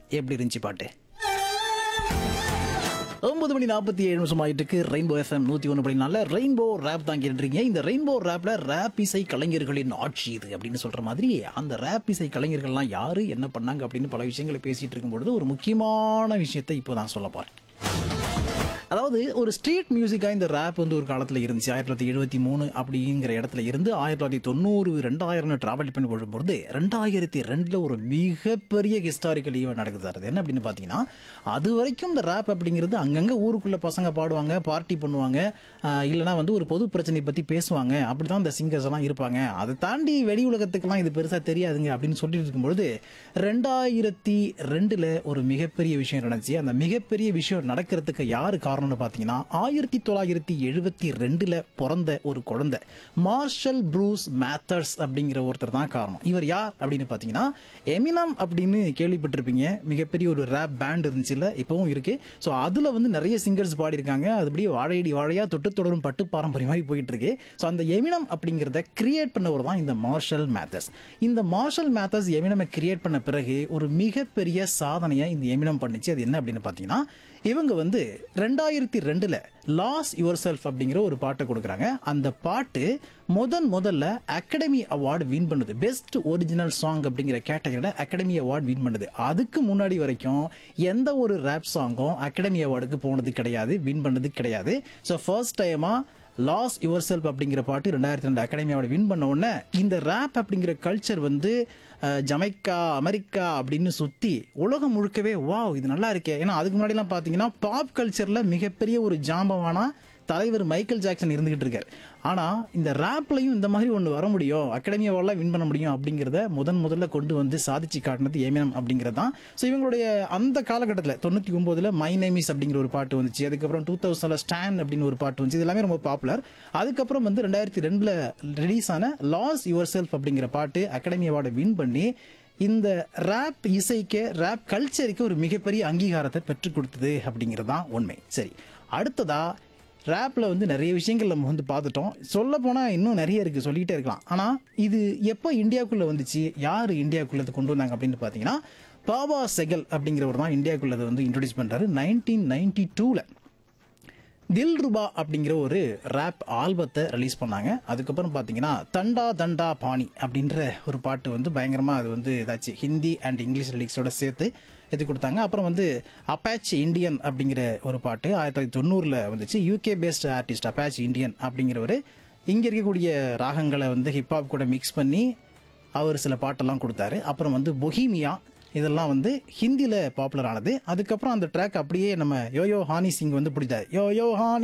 எப்படி இருந்துச்சு பாட்டு ஒன்பது மணி நாற்பத்தி ஏழு நிமிஷம் ஆயிட்டு இருக்கு ரெயின்போ எஃப்எம் நூத்தி ஒன்று அப்படின்னால ரெயின்போ ரேப் தான் கேட்டுருக்கீங்க இந்த ரெயின்போ ரேப்ல ரேப் இசை கலைஞர்களின் ஆட்சி இது அப்படின்னு சொல்ற மாதிரி அந்த ரேப் இசை கலைஞர்கள்லாம் யாரு என்ன பண்ணாங்க அப்படின்னு பல விஷயங்களை பேசிட்டு இருக்கும்பொழுது ஒரு முக்கியமான விஷயத்தை இப்போ நான் சொல்ல போறேன் அதாவது ஒரு ஸ்ட்ரீட் மியூசிக்கா இந்த ரேப் வந்து ஒரு காலத்துல இருந்துச்சு ஆயிரத்தி தொள்ளாயிரத்தி எழுபத்தி மூணு அப்படிங்கிற இடத்துல இருந்து ஆயிரத்தி தொள்ளாயிரத்தி தொண்ணூறு ரெண்டாயிரம் டிராவல் பண்ணி போகும்போது ரெண்டாயிரத்தி ரெண்டுல ஒரு மிகப்பெரிய ஹிஸ்டாரிக்கல் ஈவெண்ட் நடக்குது சார் அது என்ன அப்படின்னு பாத்தீங்கன்னா அது வரைக்கும் இந்த ரேப் அப்படிங்கிறது அங்கங்க ஊருக்குள்ள பசங்க பாடுவாங்க பார்ட்டி பண்ணுவாங்க ஆஹ் இல்லைன்னா வந்து ஒரு பொது பிரச்சனை பத்தி பேசுவாங்க அப்படிதான் இந்த சிங்கர்ஸ் எல்லாம் இருப்பாங்க அதை தாண்டி வெளி உலகத்துக்கெல்லாம் இது பெருசா தெரியாதுங்க அப்படின்னு சொல்லிட்டு இருக்கும்பொழுது ரெண்டாயிரத்தி ரெண்டுல ஒரு மிகப்பெரிய விஷயம் நடந்துச்சு அந்த மிகப்பெரிய விஷயம் நடக்கிறதுக்கு யாரு காரணம்னு பாத்தீங்கன்னா ஆயிரத்தி தொள்ளாயிரத்தி எழுபத்தி ரெண்டுல பிறந்த ஒரு குழந்தை மார்ஷல் ப்ரூஸ் மேத்தர்ஸ் அப்படிங்கிற ஒருத்தர் தான் காரணம் இவர் யார் அப்படின்னு பாத்தீங்கன்னா எமினம் அப்படின்னு கேள்விப்பட்டிருப்பீங்க மிகப்பெரிய ஒரு ரேப் பேண்ட் இருந்துச்சுல்ல இப்பவும் இருக்கு ஸோ அதுல வந்து நிறைய சிங்கர்ஸ் பாடியிருக்காங்க அது அப்படியே வாழையடி வாழையா தொட்டு தொடரும் பட்டு பாரம்பரிய மாதிரி போயிட்டு இருக்கு ஸோ அந்த எமினம் அப்படிங்கிறத கிரியேட் பண்ணவர் தான் இந்த மார்ஷல் மேத்தர்ஸ் இந்த மார்ஷல் மேத்தர்ஸ் எமினமை கிரியேட் பண்ண பிறகு ஒரு மிகப்பெரிய சாதனையை இந்த எமினம் பண்ணுச்சு அது என்ன அப்படின்னு பார்த்தீங்கன்னா இவங்க வந்து ரெண்டாயிரத்தி ரெண்டுல லாஸ் யுவர் செல்ஃப் அப்படிங்கிற ஒரு பாட்டை கொடுக்குறாங்க அந்த பாட்டு முதன் முதல்ல அகாடமி அவார்டு வின் பண்ணுது பெஸ்ட் ஒரிஜினல் சாங் அப்படிங்கிற கேட்டகரியில் அகாடமி அவார்டு வின் பண்ணுது அதுக்கு முன்னாடி வரைக்கும் எந்த ஒரு ரேப் சாங்கும் அகாடமி அவார்டுக்கு போனது கிடையாது வின் பண்ணது கிடையாது ஸோ ஃபர்ஸ்ட் டைமா லாஸ் யுவர் செல்ஃப் அப்படிங்கிற பாட்டு ரெண்டாயிரத்தி ரெண்டு அகாடமி அவார்டு வின் பண்ண உடனே இந்த ரேப் அப்படிங்கிற கல்ச்சர் வந்து அஹ், ஜமைக்கா அமெரிக்கா அப்படின்னு சுத்தி உலகம் முழுக்கவே வாவ் இது நல்லா இருக்கே ஏன்னா அதுக்கு முன்னாடிலாம் பார்த்தீங்கன்னா பாப் கல்ச்சர்ல மிகப்பெரிய ஒரு ஜாம்பவானா தலைவர் மைக்கேல் ஜாக்சன் இருந்துகிட்டு இருக்காரு ஆனா இந்த ரேப்லையும் இந்த மாதிரி ஒன்று வர முடியும் அகாடமி அவார்ட்லாம் வின் பண்ண முடியும் அப்படிங்கிறத முதன் முதல்ல கொண்டு வந்து சாதிச்சு காட்டினது ஏமினம் அப்படிங்கிறது தான் ஸோ இவங்களுடைய அந்த காலகட்டத்தில் தொண்ணூற்றி ஒம்போதில் மை நேமிஸ் அப்படிங்கிற ஒரு பாட்டு வந்துச்சு அதுக்கப்புறம் டூ தௌசண்ட்ல ஸ்டான் அப்படின்னு ஒரு பாட்டு வந்துச்சு இது எல்லாமே ரொம்ப பாப்புலர் அதுக்கப்புறம் வந்து ரெண்டாயிரத்தி ரெண்டில் ரிலீஸ் ஆன லாஸ் யுவர் செல்ஃப் அப்படிங்கிற பாட்டு அகாடமி அவார்டை வின் பண்ணி இந்த ரேப் இசைக்கு ரேப் கல்ச்சருக்கு ஒரு மிகப்பெரிய அங்கீகாரத்தை பெற்றுக் கொடுத்தது அப்படிங்கிறது தான் உண்மை சரி அடுத்ததா ரேப்பில் வந்து நிறைய விஷயங்கள் நம்ம வந்து பார்த்துட்டோம் சொல்ல போனால் இன்னும் நிறைய இருக்குது சொல்லிக்கிட்டே இருக்கலாம் ஆனால் இது எப்போ இந்தியாவுக்குள்ளே வந்துச்சு யார் இந்தியாவுக்குள்ளே இதை கொண்டு வந்தாங்க அப்படின்னு பார்த்தீங்கன்னா பாபா செகல் அப்படிங்கிறவர் தான் இந்தியாவுக்குள்ளே இதை வந்து இன்ட்ரடியூஸ் பண்ணுறாரு நைன்டீன் நைன்டி டூவில் தில் ரூபா அப்படிங்கிற ஒரு ரேப் ஆல்பத்தை ரிலீஸ் பண்ணாங்க அதுக்கப்புறம் பார்த்தீங்கன்னா தண்டா தண்டா பாணி அப்படின்ற ஒரு பாட்டு வந்து பயங்கரமாக அது வந்து இதாச்சு ஹிந்தி அண்ட் இங்கிலீஷ் லிரிக்ஸோட சேர்த்து இது கொடுத்தாங்க அப்புறம் வந்து அப்பாச் இந்தியன் அப்படிங்கிற ஒரு பாட்டு ஆயிரத்தி தொள்ளாயிரத்தி தொண்ணூறில் வந்துச்சு UK based artist Apache Indian அப்படிங்கிறவர் இங்கே இருக்கக்கூடிய ராகங்களை வந்து ஹிப்ஹாப் கூட மிக்ஸ் பண்ணி அவர் சில பாட்டெல்லாம் கொடுத்தாரு அப்புறம் வந்து பொஹீமியா இதெல்லாம் வந்து ஹிந்தியில் பாப்புலர் ஆனது அதுக்கப்புறம் அந்த ட்ராக் அப்படியே நம்ம யோயோ ஹானி சிங் வந்து பிடித்தாரு யோயோ ஹானி